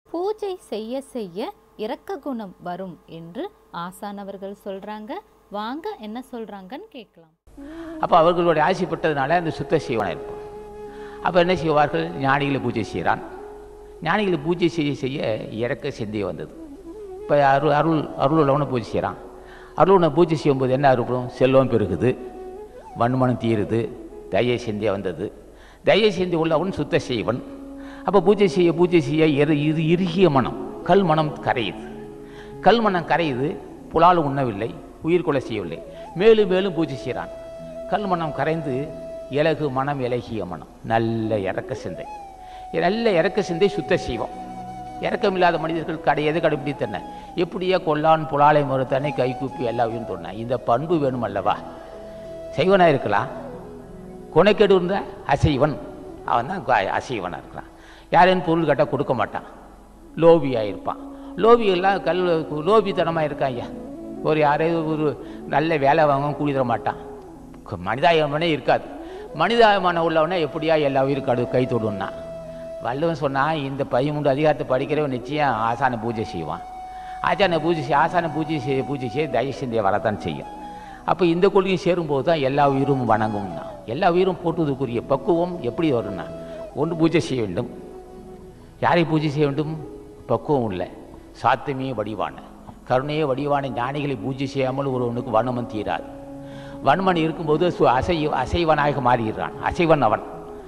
பூஜை செய்ய செய்ய இரக்க குணம் வரும் என்று ஆசானவர்கள் சொல்றாங்க வாங்க என்ன சொல்றாங்கன்னு கேட்கலாம் அப்போ அவர்களுடைய ஆசைப்பட்டதுனால அந்த சுத்த சீவனாக இருப்பான் அப்போ என்ன செய்வார்கள் ஞானிகளை பூஜை செய்கிறான் ஞானிகளை பூஜை செய்ய செய்ய இறக்க சிந்தை வந்தது இப்போ அருள் அருள் அருள் உள்ளவனை பூஜை செய்கிறான் அருள் உள்ள பூஜை செய்யும்போது என்ன அருளும் செல்வம் பெருகுது வன்மனம் தீருது தய சிந்தை வந்தது தய சிந்தை உள்ளவன் சுத்த செய்வன் அப்போ பூஜை செய்ய பூஜை செய்ய இரு இது இறுகிய மனம் கல் மனம் கரையுது கல் மனம் கரையுது புலால் உண்ணவில்லை உயிர் கொலை செய்யவில்லை மேலும் மேலும் பூஜை செய்கிறான் கல் மனம் கரைந்து இலகு மனம் இலகிய மனம் நல்ல இறக்க சிந்தை நல்ல இறக்க சிந்தை சுத்த செய்வோம் இறக்கமில்லாத மனிதர்கள் கடை எது கடைபிடித்தன எப்படியே கொல்லான் புலாலை மறுத்தனை கை கூப்பி எல்லாவையும் சொன்ன இந்த பண்பு வேணும் அல்லவா செய்வனாக இருக்கலாம் குணைக்கெடு இருந்த அசைவன் அவன் தான் க- அசைவனா இருக்கிறான் யாரையும் பொருள் கேட்டால் கொடுக்க மாட்டான் லோபியாக இருப்பான் லோபியெல்லாம் கல் லோபித்தனமாக இருக்கான் ஐயா ஒரு யாரையும் ஒரு நல்ல வேலை வாங்க கூலி தர மாட்டான் க- மனிதாயமானே இருக்காது மனிதாயமான உள்ளவனே எப்படியா எல்லா உயிரும் கடு கை தொடுன்னா வள்ளுவன் சொன்னான் இந்த பதிமூன்று அதிகாரத்தை படிக்கிறவன் நிச்சயம் ஆசான பூஜை செய்வான் ஆசான பூஜை செய் ஆசான பூஜை செய்ய பூஜை செய்ய தயவு சிந்தையை வரத்தான் செய்யும் அப்போ இந்த கொள்கையும் சேரும்போது தான் எல்லா உயிரும் வணங்கும்னா எல்லா உயிரும் போட்டுவதற்குரிய பக்குவம் எப்படி வரும்னா ஒன்று பூஜை செய்ய வேண்டும் யாரை பூஜை செய்ய வேண்டும் பக்குவம் இல்லை சாத்தமே வடிவான கருணையே வடிவான ஞானிகளை பூஜை செய்யாமல் ஒருவனுக்கு வன்மம் தீராது வன்மன் இருக்கும்போது சு- அசை அசைவனாக மாறுகிறான் அசைவன் அவன்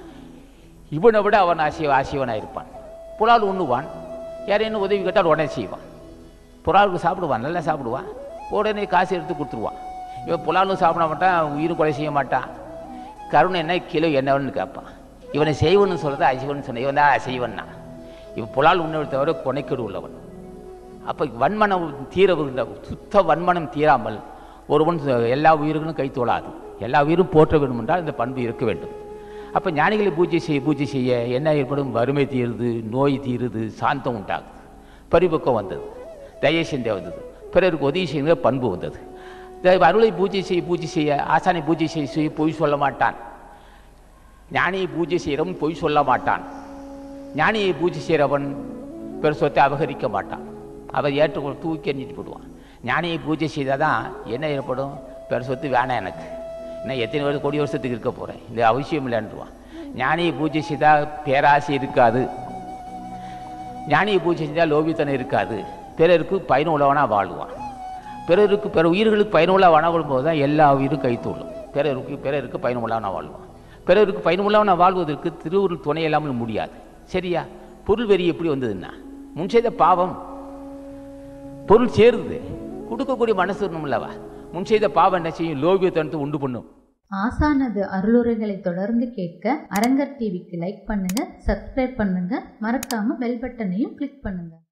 இவனை விட அவன் அசைவ அசைவனாக இருப்பான் புலால் உண்ணுவான் யாரேனும் உதவி கேட்டால் உடனே செய்வான் புலாலுக்கு சாப்பிடுவான் நல்லா சாப்பிடுவான் உடனே காசு எடுத்து கொடுத்துருவான் இவன் புலாலும் சாப்பிட மாட்டான் உயிரும் கொலை செய்ய மாட்டான் கருணை என்ன கிலோ என்னவன்னு கேட்பான் இவனை செய்வன்னு சொல்கிறது அசைவன் சொன்ன இவன் தான் அசைவன்னா இவன் புலால் உண்ணவை தவிர கொனைக்கெடு உள்ளவன் அப்போ வன்மனம் தீர விருந்த சுத்த வன்மனம் தீராமல் ஒருவன் எல்லா உயிர்களும் கை தோளாது எல்லா உயிரும் போற்ற வேண்டும் என்றால் இந்த பண்பு இருக்க வேண்டும் அப்போ ஞானிகளை பூஜை செய்ய பூஜை செய்ய என்ன ஏற்படும் வறுமை தீருது நோய் தீருது சாந்தம் உண்டாகுது பரிபக்குவம் வந்தது தயசிந்தை வந்தது பிறருக்கு உதவி செய்யுங்கிற பண்பு வந்தது இந்த அருளை பூஜை செய்ய பூஜை செய்ய ஆசானை பூஜை செய்ய செய்ய பொய் சொல்ல மாட்டான் ஞானியை பூஜை செய்கிறவன் பொய் சொல்ல மாட்டான் ஞானியை பூஜை செய்கிறவன் பிற சொத்தை அபகரிக்க மாட்டான் அவர் ஏற்றுக்கொள் தூக்கி எறிஞ்சிட்டு போடுவான் ஞானியை பூஜை செய்தால் தான் என்ன ஏற்படும் பிற சொத்து வேணாம் எனக்கு இன்னும் எத்தனை வருஷம் கோடி வருஷத்துக்கு இருக்க போகிறேன் இந்த அவசியம் இல்லைன்றுவான் ஞானியை பூஜை செய்தால் பேராசை இருக்காது ஞானியை பூஜை செஞ்சால் லோபித்தனம் இருக்காது பிறருக்கு பயனுள்ளவனாக வாழ்வான் பிறருக்கு பிற உயிர்களுக்கு பயனுள்ள வாழும்போது தான் எல்லா உயிரும் கைத்தூள்ளும் பிறருக்கு பிறருக்கு பயனுள்ளவனாக வாழ்வான் பிறருக்கு பயனுள்ளவனாக வாழ்வதற்கு திருவுருள் துணை இல்லாமல் முடியாது சரியா பொருள் வெறி எப்படி வந்ததுன்னா முன் செய்த பாவம் பொருள் சேருது கொடுக்கக்கூடிய மனசு இருக்கணும்லவா முன் செய்த பாவம் என்ன செய்யும் லோபியத்தனத்தை உண்டு பண்ணும் ஆசானது அருளுரைகளை தொடர்ந்து கேட்க அரங்கர் டிவிக்கு லைக் பண்ணுங்க சப்ஸ்கிரைப் பண்ணுங்க மறக்காம பெல் பட்டனையும் கிளிக் பண்ணுங்க